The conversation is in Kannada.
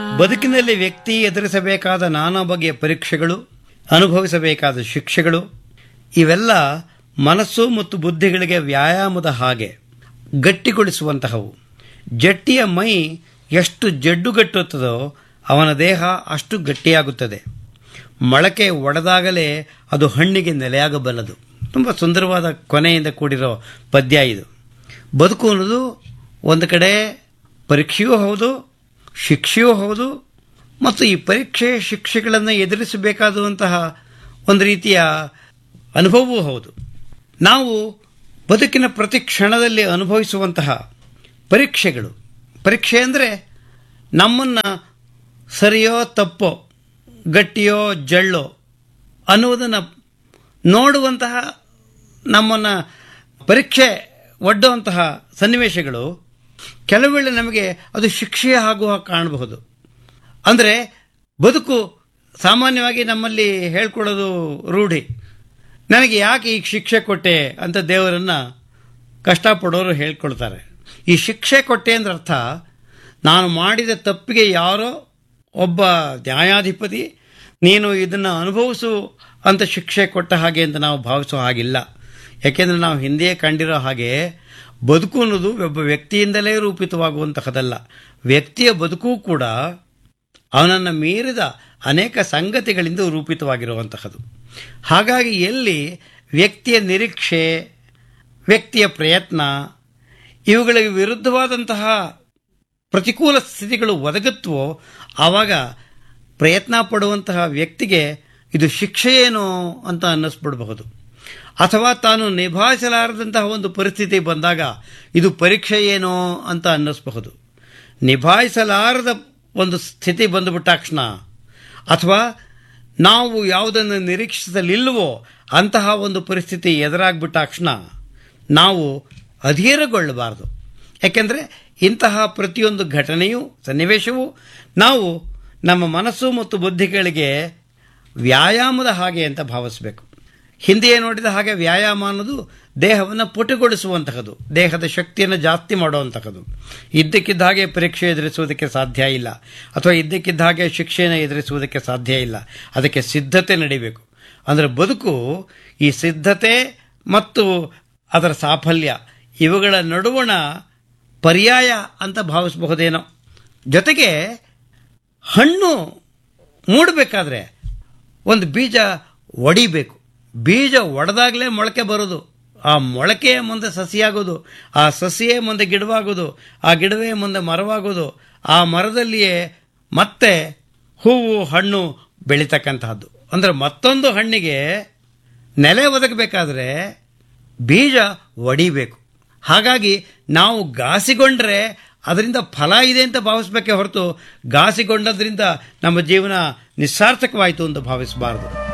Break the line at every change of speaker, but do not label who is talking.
ಬದುಕಿನಲ್ಲಿ ವ್ಯಕ್ತಿ ಎದುರಿಸಬೇಕಾದ ನಾನಾ ಬಗೆಯ ಪರೀಕ್ಷೆಗಳು ಅನುಭವಿಸಬೇಕಾದ ಶಿಕ್ಷೆಗಳು ಇವೆಲ್ಲ ಮನಸ್ಸು ಮತ್ತು ಬುದ್ಧಿಗಳಿಗೆ ವ್ಯಾಯಾಮದ ಹಾಗೆ ಗಟ್ಟಿಗೊಳಿಸುವಂತಹವು ಜಟ್ಟಿಯ ಮೈ ಎಷ್ಟು ಜಡ್ಡುಗಟ್ಟುತ್ತದೋ ಅವನ ದೇಹ ಅಷ್ಟು ಗಟ್ಟಿಯಾಗುತ್ತದೆ ಮೊಳಕೆ ಒಡೆದಾಗಲೇ ಅದು ಹಣ್ಣಿಗೆ ನೆಲೆಯಾಗಬಲ್ಲದು ತುಂಬ ಸುಂದರವಾದ ಕೊನೆಯಿಂದ ಕೂಡಿರೋ ಪದ್ಯ ಇದು ಬದುಕು ಅನ್ನೋದು ಒಂದು ಕಡೆ ಪರೀಕ್ಷೆಯೂ ಹೌದು ಶಿಕ್ಷೆಯೂ ಹೌದು ಮತ್ತು ಈ ಪರೀಕ್ಷೆ ಶಿಕ್ಷೆಗಳನ್ನು ಎದುರಿಸಬೇಕಾದಂತಹ ಒಂದು ರೀತಿಯ ಅನುಭವವೂ ಹೌದು ನಾವು ಬದುಕಿನ ಪ್ರತಿ ಕ್ಷಣದಲ್ಲಿ ಅನುಭವಿಸುವಂತಹ ಪರೀಕ್ಷೆಗಳು ಪರೀಕ್ಷೆ ಅಂದರೆ ನಮ್ಮನ್ನು ಸರಿಯೋ ತಪ್ಪೋ ಗಟ್ಟಿಯೋ ಜಳ್ಳೋ ಅನ್ನುವುದನ್ನು ನೋಡುವಂತಹ ನಮ್ಮನ್ನು ಪರೀಕ್ಷೆ ಒಡ್ಡುವಂತಹ ಸನ್ನಿವೇಶಗಳು ಕೆಲವೇಳೆ ನಮಗೆ ಅದು ಶಿಕ್ಷೆ ಆಗುವ ಕಾಣಬಹುದು ಅಂದರೆ ಬದುಕು ಸಾಮಾನ್ಯವಾಗಿ ನಮ್ಮಲ್ಲಿ ಹೇಳ್ಕೊಡೋದು ರೂಢಿ ನನಗೆ ಯಾಕೆ ಈಗ ಶಿಕ್ಷೆ ಕೊಟ್ಟೆ ಅಂತ ದೇವರನ್ನು ಕಷ್ಟಪಡೋರು ಹೇಳ್ಕೊಳ್ತಾರೆ ಈ ಶಿಕ್ಷೆ ಕೊಟ್ಟೆ ಅಂದ್ರೆ ಅರ್ಥ ನಾನು ಮಾಡಿದ ತಪ್ಪಿಗೆ ಯಾರೋ ಒಬ್ಬ ನ್ಯಾಯಾಧಿಪತಿ ನೀನು ಇದನ್ನು ಅನುಭವಿಸು ಅಂತ ಶಿಕ್ಷೆ ಕೊಟ್ಟ ಹಾಗೆ ಅಂತ ನಾವು ಭಾವಿಸೋ ಹಾಗಿಲ್ಲ ಯಾಕೆಂದರೆ ನಾವು ಹಿಂದೆಯೇ ಕಂಡಿರೋ ಹಾಗೆ ಬದುಕು ಅನ್ನೋದು ಒಬ್ಬ ವ್ಯಕ್ತಿಯಿಂದಲೇ ರೂಪಿತವಾಗುವಂತಹದಲ್ಲ ವ್ಯಕ್ತಿಯ ಬದುಕು ಕೂಡ ಅವನನ್ನು ಮೀರಿದ ಅನೇಕ ಸಂಗತಿಗಳಿಂದ ರೂಪಿತವಾಗಿರುವಂತಹದ್ದು ಹಾಗಾಗಿ ಎಲ್ಲಿ ವ್ಯಕ್ತಿಯ ನಿರೀಕ್ಷೆ ವ್ಯಕ್ತಿಯ ಪ್ರಯತ್ನ ಇವುಗಳಿಗೆ ವಿರುದ್ಧವಾದಂತಹ ಪ್ರತಿಕೂಲ ಸ್ಥಿತಿಗಳು ಒದಗುತ್ತವೋ ಆವಾಗ ಪ್ರಯತ್ನ ಪಡುವಂತಹ ವ್ಯಕ್ತಿಗೆ ಇದು ಶಿಕ್ಷೆಯೇನೋ ಅಂತ ಅನ್ನಿಸ್ಬಿಡಬಹುದು ಅಥವಾ ತಾನು ನಿಭಾಯಿಸಲಾರದಂತಹ ಒಂದು ಪರಿಸ್ಥಿತಿ ಬಂದಾಗ ಇದು ಪರೀಕ್ಷೆ ಏನೋ ಅಂತ ಅನ್ನಿಸಬಹುದು ನಿಭಾಯಿಸಲಾರದ ಒಂದು ಸ್ಥಿತಿ ಬಂದುಬಿಟ್ಟಾಕ್ಷಣ ಅಥವಾ ನಾವು ಯಾವುದನ್ನು ನಿರೀಕ್ಷಿಸಲಿಲ್ಲವೋ ಅಂತಹ ಒಂದು ಪರಿಸ್ಥಿತಿ ಎದುರಾಗ್ಬಿಟ್ಟಾಕ್ಷಣ ನಾವು ಅಧೀರಗೊಳ್ಳಬಾರದು ಯಾಕೆಂದರೆ ಇಂತಹ ಪ್ರತಿಯೊಂದು ಘಟನೆಯು ಸನ್ನಿವೇಶವು ನಾವು ನಮ್ಮ ಮನಸ್ಸು ಮತ್ತು ಬುದ್ಧಿಗಳಿಗೆ ವ್ಯಾಯಾಮದ ಹಾಗೆ ಅಂತ ಭಾವಿಸಬೇಕು ಹಿಂದೆಯೇ ನೋಡಿದ ಹಾಗೆ ವ್ಯಾಯಾಮ ಅನ್ನೋದು ದೇಹವನ್ನು ಪುಟುಗೊಳಿಸುವಂತಹದ್ದು ದೇಹದ ಶಕ್ತಿಯನ್ನು ಜಾಸ್ತಿ ಮಾಡುವಂತಹದ್ದು ಇದ್ದಕ್ಕಿದ್ದ ಹಾಗೆ ಪರೀಕ್ಷೆ ಎದುರಿಸುವುದಕ್ಕೆ ಸಾಧ್ಯ ಇಲ್ಲ ಅಥವಾ ಇದ್ದಕ್ಕಿದ್ದ ಹಾಗೆ ಶಿಕ್ಷೆಯನ್ನು ಎದುರಿಸುವುದಕ್ಕೆ ಸಾಧ್ಯ ಇಲ್ಲ ಅದಕ್ಕೆ ಸಿದ್ಧತೆ ನಡಿಬೇಕು ಅಂದರೆ ಬದುಕು ಈ ಸಿದ್ಧತೆ ಮತ್ತು ಅದರ ಸಾಫಲ್ಯ ಇವುಗಳ ನಡುವಣ ಪರ್ಯಾಯ ಅಂತ ಭಾವಿಸಬಹುದೇನೋ ಜೊತೆಗೆ ಹಣ್ಣು ಮೂಡಬೇಕಾದ್ರೆ ಒಂದು ಬೀಜ ಒಡಿಬೇಕು ಬೀಜ ಒಡೆದಾಗಲೇ ಮೊಳಕೆ ಬರೋದು ಆ ಮೊಳಕೆಯ ಮುಂದೆ ಸಸಿಯಾಗೋದು ಆ ಸಸಿಯೇ ಮುಂದೆ ಗಿಡವಾಗೋದು ಆ ಗಿಡವೇ ಮುಂದೆ ಮರವಾಗೋದು ಆ ಮರದಲ್ಲಿಯೇ ಮತ್ತೆ ಹೂವು ಹಣ್ಣು ಬೆಳೀತಕ್ಕಂತಹದ್ದು ಅಂದರೆ ಮತ್ತೊಂದು ಹಣ್ಣಿಗೆ ನೆಲೆ ಒದಗಬೇಕಾದ್ರೆ ಬೀಜ ಒಡಿಬೇಕು ಹಾಗಾಗಿ ನಾವು ಗಾಸಿಗೊಂಡ್ರೆ ಅದರಿಂದ ಫಲ ಇದೆ ಅಂತ ಭಾವಿಸ್ಬೇಕೇ ಹೊರತು ಗಾಸಿಗೊಂಡದ್ರಿಂದ ನಮ್ಮ ಜೀವನ ನಿಸ್ಸಾರ್ಥಕವಾಯಿತು ಅಂತ ಭಾವಿಸಬಾರದು